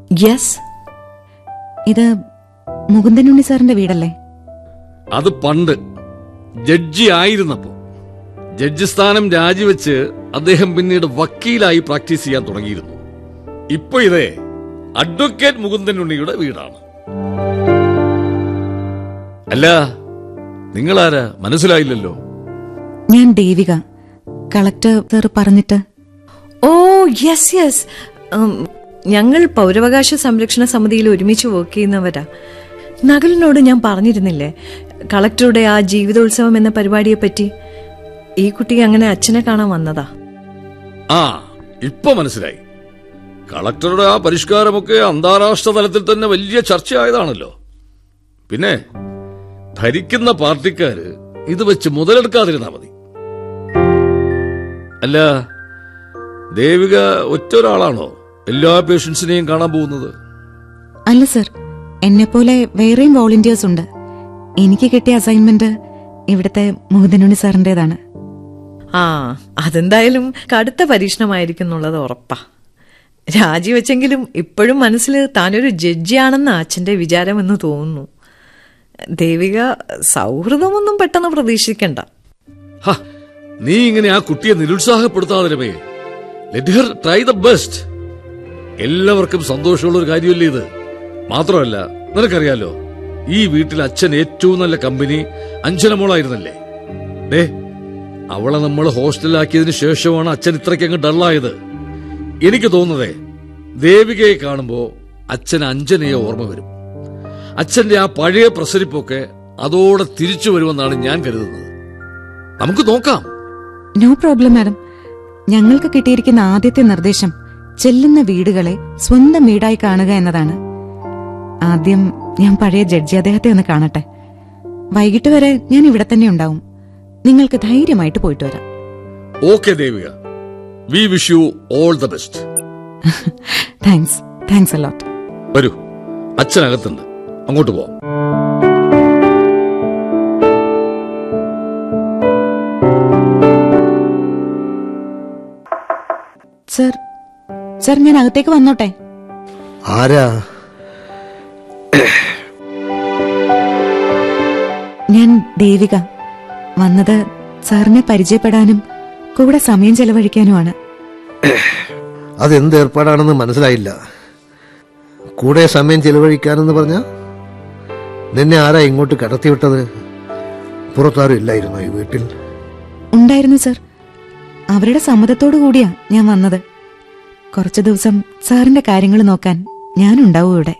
yes ഇത് മുകുന്ദനുണ്ണി സാറിന്റെ വീടല്ലേ അത് പണ്ട് ജഡ്ജി ആയിരുന്നപ്പോ ജഡ്ജി സ്ഥാനം രാജിവെച്ച് അദ്ദേഹം പിന്നീട് വക്കീലായി പ്രാക്ടീസ് ചെയ്യാൻ തുടങ്ങിയിരുന്നു ഇപ്പൊ ഇതേ അഡ്വക്കേറ്റ് മുകുന്ദൻ ഉണ്ണിയുടെ വീടാണ് അല്ല നിങ്ങളാരാ മനസ്സിലായില്ലല്ലോ ഞാൻ ദേവിക കളക്ടർ സാർ പറഞ്ഞിട്ട് ഓ യെസ് യെസ് ഞങ്ങൾ പൗരവകാശ സംരക്ഷണ സമിതിയിൽ ഒരുമിച്ച് വർക്ക് ചെയ്യുന്നവരാ നകലിനോട് ഞാൻ പറഞ്ഞിരുന്നില്ലേ കളക്ടറുടെ ആ ജീവിതോത്സവം എന്ന പരിപാടിയെ പറ്റി ഈ കുട്ടി അങ്ങനെ അച്ഛനെ കാണാൻ വന്നതാ ആ ഇപ്പൊ മനസ്സിലായി കളക്ടറുടെ ആ പരിഷ്കാരമൊക്കെ അന്താരാഷ്ട്ര തലത്തിൽ തന്നെ വലിയ ചർച്ചയായതാണല്ലോ പിന്നെ ഭരിക്കുന്ന പാർട്ടിക്കാര് ഇത് വെച്ച് മുതലെടുക്കാതിരുന്നാ മതി അല്ല ദേവിക ഒറ്റ ഒരാളാണോ എല്ലാ പേഷ്യൻസിനെയും കാണാൻ പോകുന്നത് അല്ല സർ എന്നെപ്പോലെ വേറെയും വോളണ്ടിയേഴ്സ് ഉണ്ട് എനിക്ക് കിട്ടിയ അസൈൻമെന്റ് ഇവിടുത്തെ മുകുന്ദനുണ്ണി സാറിന്റേതാണ് ആ അതെന്തായാലും കടുത്ത പരീക്ഷണമായിരിക്കും എന്നുള്ളത് ഉറപ്പാ രാജിവെച്ചെങ്കിലും ഇപ്പോഴും മനസ്സിൽ താനൊരു ജഡ്ജിയാണെന്ന് അച്ഛന്റെ വിചാരമെന്ന് തോന്നുന്നു ദേവിക സൗഹൃദമൊന്നും പെട്ടെന്ന് പ്രതീക്ഷിക്കണ്ട ഹ, നീ ഇങ്ങനെ ആ കുട്ടിയെ നിരുത്സാഹപ്പെടുത്താതെ രമേ let her try the best എല്ലാവർക്കും സന്തോഷമുള്ള ഒരു കാര്യമല്ലേ ഇത് മാത്രമല്ല നിനക്കറിയാലോ ഈ വീട്ടിൽ അച്ഛൻ ഏറ്റവും നല്ല കമ്പനി അഞ്ജനമോളായിരുന്നല്ലേ ദേ അവളെ നമ്മൾ ഹോസ്റ്റലിലാക്കിയതിനു ശേഷമാണ് അച്ഛൻ ഇത്രയ്ക്കങ്ങ് ഡള്ളായത് എനിക്ക് തോന്നുന്നതേ ദേവികയെ കാണുമ്പോ അച്ഛൻ അഞ്ജനയെ ഓർമ്മ വരും അച്ഛന്റെ ആ പഴയ പ്രസരിപ്പൊക്കെ അതോടെ തിരിച്ചു വരുമെന്നാണ് ഞാൻ കരുതുന്നത് നമുക്ക് നോക്കാം നോ പ്രോബ്ലം മാഡം ഞങ്ങൾക്ക് കിട്ടിയിരിക്കുന്ന ആദ്യത്തെ നിർദ്ദേശം ചെല്ലുന്ന വീടുകളെ സ്വന്തം വീടായി കാണുക എന്നതാണ് ആദ്യം ഞാൻ പഴയ ജഡ്ജി അദ്ദേഹത്തെ ഒന്ന് കാണട്ടെ വൈകിട്ട് വരെ ഞാൻ ഇവിടെ തന്നെ ഉണ്ടാവും നിങ്ങൾക്ക് ധൈര്യമായിട്ട് പോയിട്ട് വരാം okay Devika we wish you all the best thanks thanks a lot വരൂ അച്ഛനകത്തുണ്ട് അങ്ങോട്ട് പോവാം സർ സർ ഞാൻ അകത്തേക്ക് വന്നോട്ടെ ആരാ ഞാൻ ദേവിക വന്നത് സാറിനെ പരിചയപ്പെടാനും കൂടെ സമയം ചെലവഴിക്കാനുമാണ് അതെന്ത് ഏർപ്പാടാണെന്ന് മനസ്സിലായില്ല കൂടെ സമയം ചെലവഴിക്കാനെന്ന് പറഞ്ഞ നിന്നെ ആരാ ഇങ്ങോട്ട് കടത്തിവിട്ടത് പുറത്താരും ഇല്ലായിരുന്നോ ഈ വീട്ടിൽ ഉണ്ടായിരുന്നു സർ അവരുടെ സമ്മതത്തോടു കൂടിയാ ഞാൻ വന്നത് കുറച്ചു ദിവസം സാറിന്റെ കാര്യങ്ങൾ നോക്കാൻ ഞാനുണ്ടാവും ഇവിടെ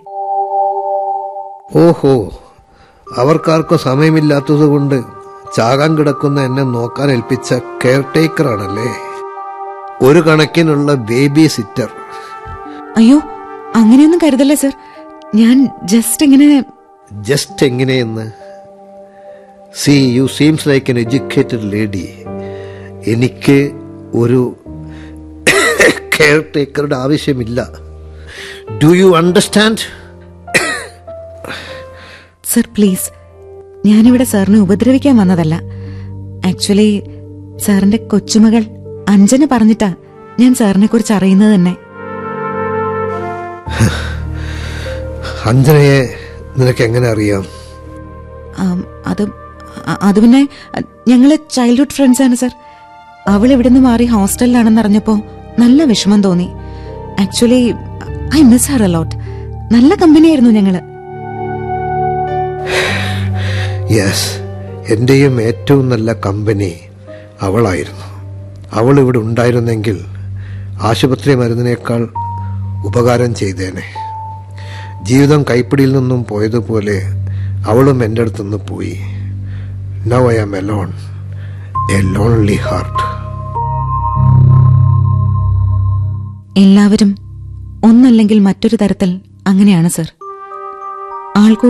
ഓഹോ അവർക്കാർക്കും സമയമില്ലാത്തത് കൊണ്ട് ചാകാൻ കിടക്കുന്ന എന്നെ നോക്കാൻ ഏൽപ്പിച്ച കെയർ ടേക്കറാണല്ലേ ഒരു കണക്കിനുള്ള ബേബി സിറ്റർ അയ്യോ അങ്ങനെയൊന്നും കരുതല്ലേ സർ ഞാൻ ജസ്റ്റ് ഇങ്ങനെ ജസ്റ്റ് എങ്ങനെയെന്ന് see you seems like an educated lady എനിക്ക് ഒരു കെയർ ടേക്കറുടെ ആവശ്യമില്ല do you understand sir please ഞാനിവിടെ സാറിനെ ഉപദ്രവിക്കാൻ വന്നതല്ല ആക്ച്വലി സാറിന്റെ കൊച്ചുമകൾ അഞ്ജന പറഞ്ഞിട്ടാ ഞാൻ സാറിനെ കുറിച്ച് അറിയുന്നത് തന്നെ അഞ്ജനയെ നിനക്ക് എങ്ങനെ അറിയാം ആം, അത് അ- അത് പിന്നെ അ, ഞങ്ങള് ചൈൽഡ്ഹുഡ് ഫ്രണ്ട്സ് ആണ് സർ അവൾ ഇവിടുന്ന് മാറി ഹോസ്റ്റലിലാണെന്ന് അറിഞ്ഞപ്പോ നല്ല വിഷമം തോന്നി actually I miss her a lot നല്ല കമ്പനിയായിരുന്നു ഞങ്ങള് യെസ് എൻ്റെയും ഏറ്റവും നല്ല കമ്പനി അവളായിരുന്നു അവൾ ഇവിടെ ഉണ്ടായിരുന്നെങ്കിൽ ആശുപത്രി മരുന്നിനേക്കാൾ ഉപകാരം ചെയ്തേനെ ജീവിതം കൈപ്പിടിയിൽ നിന്നും പോയതുപോലെ അവളും എൻ്റെ അടുത്തുനിന്ന് പോയി now I am alone a lonely heart എല്ലാവരും ഒന്നല്ലെങ്കിൽ മറ്റൊരു തരത്തിൽ അങ്ങനെയാണ് സർ ആൾക്കൂട്ടം